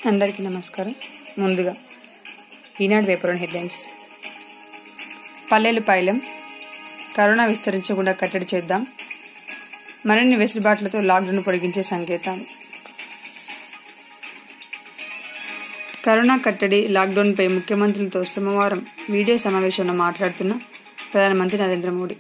అందరికీ నమస్కారం ముందుగా ఈనాడు పేపర్లోని హెడ్లైన్స్ పల్లెలు పైలం కరోనా విస్తరించకుండా కట్టడి చేద్దాం మరిన్ని వెసులుబాట్లతో లాక్డౌన్ పొడిగించే సంకేతాలు కరోనా కట్టడి లాక్డౌన్పై ముఖ్యమంత్రులతో సోమవారం వీడియో సమావేశంలో మాట్లాడుతున్న ప్రధానమంత్రి నరేంద్ర మోడీ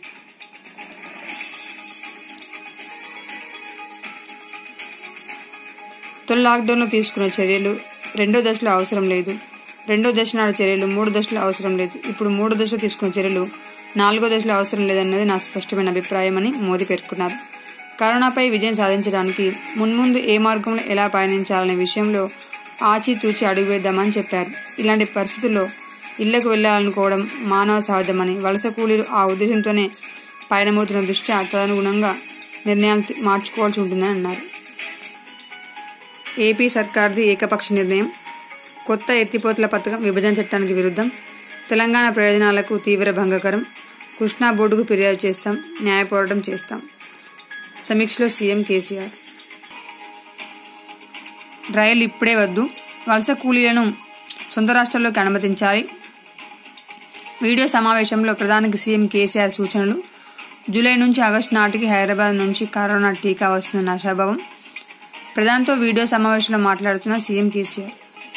తొలి లాక్డౌన్లో తీసుకున్న చర్యలు రెండో దశలో అవసరం లేదు రెండో దశ నాడు చర్యలు మూడు దశలో అవసరం లేదు ఇప్పుడు మూడు దశలో తీసుకున్న చర్యలు నాలుగో దశలో అవసరం లేదన్నది నా స్పష్టమైన అభిప్రాయమని మోదీ పేర్కొన్నారు కరోనాపై విజయం సాధించడానికి మున్ముందు ఏ మార్గంలో ఎలా పయనించాలనే విషయంలో ఆచితూచి అడుగువేద్దామని చెప్పారు ఇలాంటి పరిస్థితుల్లో ఇళ్లకు వెళ్లాలనుకోవడం మానవ సహజమని వలస కూలీలు ఆ ఉద్దేశంతోనే పయనమవుతున్న దృష్ట్యా తదనుగుణంగా నిర్ణయాలు తీ- మార్చుకోవాల్సి ఉంటుందని అన్నారు ఏపీ సర్కార్ది ఏకపక్ష నిర్ణయం కొత్త ఎత్తిపోతల పథకం విభజన చట్టానికి విరుద్ధం తెలంగాణ ప్రయోజనాలకు తీవ్ర భంగకరం కృష్ణా బోర్డుకు ఫిర్యాదు చేస్తాం న్యాయ పోరాటం చేస్తాం సమీక్షలో సీఎం కేసీఆర్ రైలు ఇప్పుడే వద్దు వలస కూలీలను సొంత రాష్ట్రాల్లోకి అనుమతించాలి వీడియో సమావేశంలో ప్రధానికి సీఎం కేసీఆర్ సూచనలు జూలై నుంచి ఆగస్టు నాటికి హైదరాబాద్ నుంచి కరోనా టీకా వస్తుందన్న ఆశాభావం ప్రధానితో వీడియో సమావేశంలో మాట్లాడుతున్న సీఎం కేసీఆర్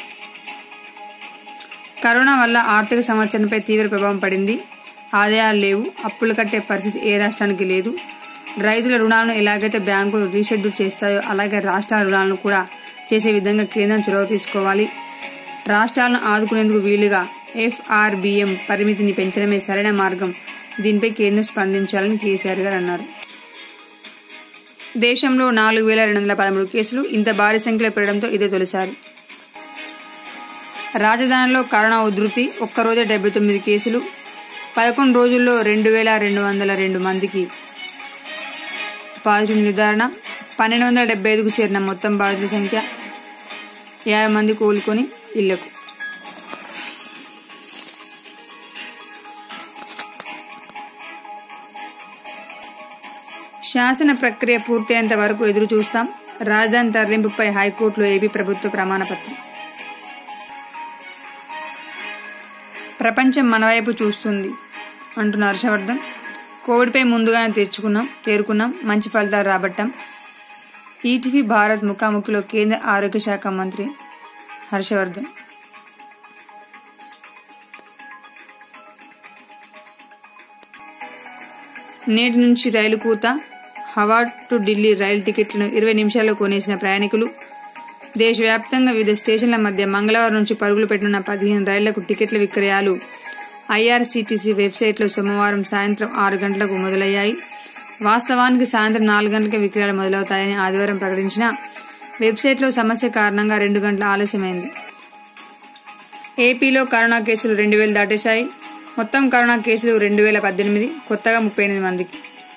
కరోనా వల్ల ఆర్థిక సంవత్సరంపై తీవ్ర ప్రభావం పడింది ఆదాయాలు లేవు అప్పులు కట్టే పరిస్థితి ఏ రాష్ట్రానికి లేదు రైతుల రుణాలను ఎలాగైతే బ్యాంకులు రీషెడ్యూల్ చేస్తాయో అలాగే రాష్ట్రాల రుణాలను కూడా చేసే విధంగా కేంద్రం చొరవ తీసుకోవాలి రాష్ట్రాలను ఆదుకునేందుకు వీలుగా ఎఫ్ఆర్బిఎం పరిమితిని పెంచడమే సరైన మార్గం దీనిపై కేంద్రం స్పందించాలని కేసీఆర్ గారు అన్నారు దేశంలో నాలుగు వేల రెండు వందల పదమూడు కేసులు ఇంత భారీ సంఖ్యలో పెరగడంతో ఇదే తొలిసారి రాజధానిలో కరోనా ఉధృతి ఒక్కరోజే డెబ్బై తొమ్మిది కేసులు పదకొండు రోజుల్లో రెండు వేల రెండు వందల రెండు మందికి పాజిటివ్ నిర్ధారణ పన్నెండు వందల డెబ్బై ఐదుకు చేరిన మొత్తం బాధితుల సంఖ్య యాభై మంది కోలుకొని ఇళ్లకు శాసన ప్రక్రియ పూర్తయ్యేంత వరకు ఎదురు చూస్తాం రాజధాని తరలింపుపై హైకోర్టులో ఏపీ ప్రభుత్వ ప్రమాణపత్రం ప్రపంచం మన వైపు చూస్తుంది అంటున్న హర్షవర్ధన్ కోవిడ్పై ముందుగానే తెచ్చుకున్నాం తేరుకున్నాం మంచి ఫలితాలు రాబట్టాం ఈటీవీ భారత్ ముఖాముఖిలో కేంద్ర ఆరోగ్య శాఖ మంత్రి హర్షవర్ధన్ నేటి నుంచి రైలు కూత హవా టు ఢిల్లీ రైలు టికెట్లను ఇరవై నిమిషాల్లో కొనేసిన ప్రయాణికులు దేశవ్యాప్తంగా వివిధ స్టేషన్ల మధ్య మంగళవారం నుంచి పరుగులు పెట్టనున్న పదిహేను రైళ్లకు టికెట్ల విక్రయాలు ఐఆర్సీటీసీ వెబ్సైట్లో సోమవారం సాయంత్రం ఆరు గంటలకు మొదలయ్యాయి వాస్తవానికి సాయంత్రం నాలుగు గంటలకే విక్రయాలు మొదలవుతాయని ఆదివారం ప్రకటించిన వెబ్సైట్లో సమస్య కారణంగా రెండు గంటల ఆలస్యమైంది ఏపీలో కరోనా కేసులు రెండు వేలు దాటేశాయి మొత్తం కరోనా కేసులు రెండు వేల పద్దెనిమిది కొత్తగా ముప్పై ఎనిమిది మందికి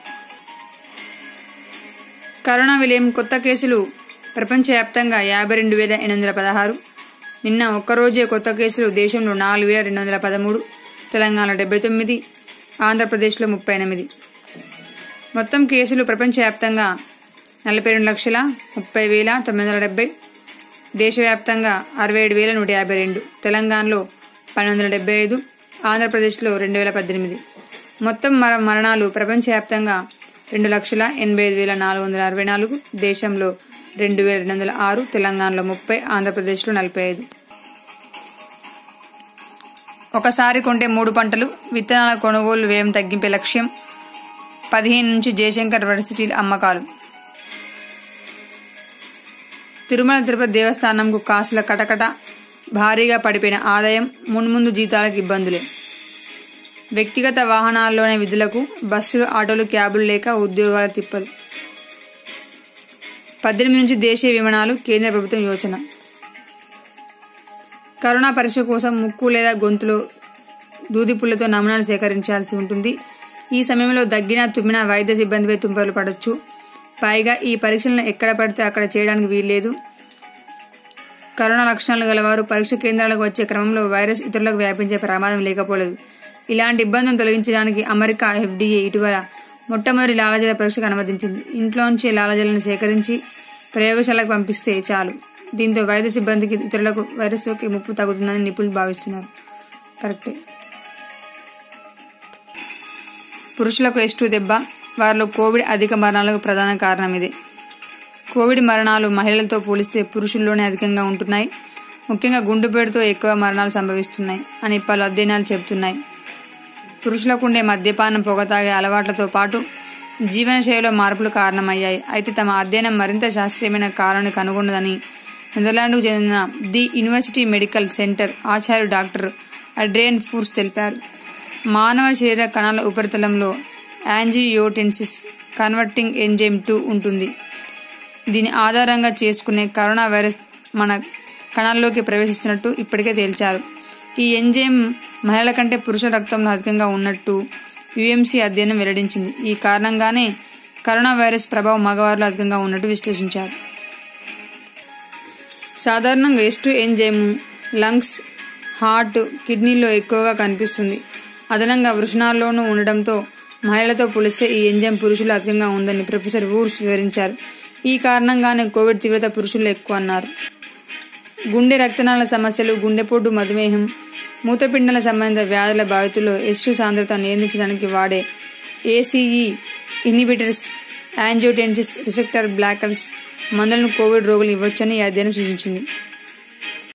కరోనా విలయం కొత్త కేసులు ప్రపంచవ్యాప్తంగా యాభై రెండు వేల ఎనిమిది వందల పదహారు నిన్న ఒక్కరోజే కొత్త కేసులు దేశంలో నాలుగు వేల రెండు వందల పదమూడు తెలంగాణ డెబ్బై తొమ్మిది ఆంధ్రప్రదేశ్లో ముప్పై ఎనిమిది మొత్తం కేసులు ప్రపంచవ్యాప్తంగా నలభై రెండు లక్షల ముప్పై వేల తొమ్మిది వందల డెబ్బై దేశవ్యాప్తంగా అరవై ఏడు వేల నూట యాభై రెండు తెలంగాణలో పన్నెండు వందల డెబ్బై ఐదు ఆంధ్రప్రదేశ్లో రెండు వేల పద్దెనిమిది మొత్తం మర మరణాలు ప్రపంచవ్యాప్తంగా రెండు లక్షల ఎనభై ఐదు వేల నాలుగు వందల అరవై నాలుగు దేశంలో రెండు వేల రెండు వందల ఆరు తెలంగాణలో ముప్పై ఆంధ్రప్రదేశ్లో నలభై ఐదు ఒకసారి కొంటే మూడు పంటలు విత్తనాల కొనుగోలు వ్యయం తగ్గింపే లక్ష్యం పదిహేను నుంచి జయశంకర్ వర్సిటీ అమ్మకాలు తిరుమల తిరుపతి దేవస్థానంకు కాసుల కటకట భారీగా పడిపోయిన ఆదాయం మున్ముందు జీతాలకు ఇబ్బందులే వ్యక్తిగత వాహనాల్లోనే విధులకు బస్సులు ఆటోలు క్యాబులు లేక ఉద్యోగాల తిప్పలు పద్దెనిమిది నుంచి దేశీయ విమానాలు కేంద్ర ప్రభుత్వం యోచన కరోనా పరీక్ష కోసం ముక్కు లేదా గొంతులో దూది పుల్లతో నమూనాలు సేకరించాల్సి ఉంటుంది ఈ సమయంలో దగ్గిన తుమ్మిన వైద్య సిబ్బందిపై తుంపర్లు పడవచ్చు పైగా ఈ పరీక్షలను ఎక్కడ పడితే అక్కడ చేయడానికి వీల్లేదు కరోనా లక్షణాలు గలవారు పరీక్ష కేంద్రాలకు వచ్చే క్రమంలో వైరస్ ఇతరులకు వ్యాపించే ప్రమాదం లేకపోలేదు ఇలాంటి ఇబ్బందులను తొలగించడానికి అమెరికా ఎఫ్డీఏ ఇటీవల మొట్టమొదటి లాలజల పరీక్షకు అనుమతించింది ఇంట్లోంచే లాలజలను సేకరించి ప్రయోగశాలకు పంపిస్తే చాలు దీంతో వైద్య సిబ్బందికి ఇతరులకు వైరస్ సోకి ముప్పు తగ్గుతుందని నిపుణులు భావిస్తున్నారు కరెక్టే పురుషులకు ఎస్టు దెబ్బ వారిలో కోవిడ్ అధిక మరణాలకు ప్రధాన కారణం ఇదే కోవిడ్ మరణాలు మహిళలతో పోలిస్తే పురుషుల్లోనే అధికంగా ఉంటున్నాయి ముఖ్యంగా గుండెపేటుతో ఎక్కువ మరణాలు సంభవిస్తున్నాయి అని పలు అధ్యయనాలు చెబుతున్నాయి పురుషులకు ఉండే మద్యపానం పొగ తాగే అలవాట్లతో పాటు జీవనశైలిలో మార్పులు కారణమయ్యాయి అయితే తమ అధ్యయనం మరింత శాస్త్రీయమైన కారణాన్ని కనుగొన్నదని నెదర్లాండ్కు చెందిన ది యూనివర్సిటీ మెడికల్ సెంటర్ ఆచార్య డాక్టర్ అడ్రియన్ ఫూర్స్ తెలిపారు మానవ శరీర కణాల ఉపరితలంలో యాంజియోటెన్సిస్ కన్వర్టింగ్ ఎంజైమ్ టూ ఉంటుంది దీని ఆధారంగా చేసుకునే కరోనా వైరస్ మన కణాల్లోకి ప్రవేశిస్తున్నట్టు ఇప్పటికే తేల్చారు ఈ ఎంజైమ్ మహిళల కంటే పురుషుల రక్తంలో అధికంగా ఉన్నట్టు యుఎంసీ అధ్యయనం వెల్లడించింది ఈ కారణంగానే కరోనా వైరస్ ప్రభావం మగవారిలో అధికంగా ఉన్నట్టు విశ్లేషించారు సాధారణంగా ఎస్టు ఎంజైమ్ లంగ్స్ హార్ట్ కిడ్నీలో ఎక్కువగా కనిపిస్తుంది అదనంగా వృషణాల్లోనూ ఉండడంతో మహిళలతో పోలిస్తే ఈ ఎంజైమ్ పురుషులు అధికంగా ఉందని ప్రొఫెసర్ వూర్స్ వివరించారు ఈ కారణంగానే కోవిడ్ తీవ్రత పురుషుల్లో ఎక్కువ అన్నారు గుండె రక్తనాళ సమస్యలు గుండెపోటు మధుమేహం మూత్రపిండాల సంబంధిత వ్యాధుల బాధితుల్లో ఎస్టు సాంద్రత నియంత్రించడానికి వాడే ACE inhibitors angiotensin receptor blockers మందులను కోవిడ్ రోగులు ఇవ్వొచ్చని ఈ అధ్యయనం సూచించింది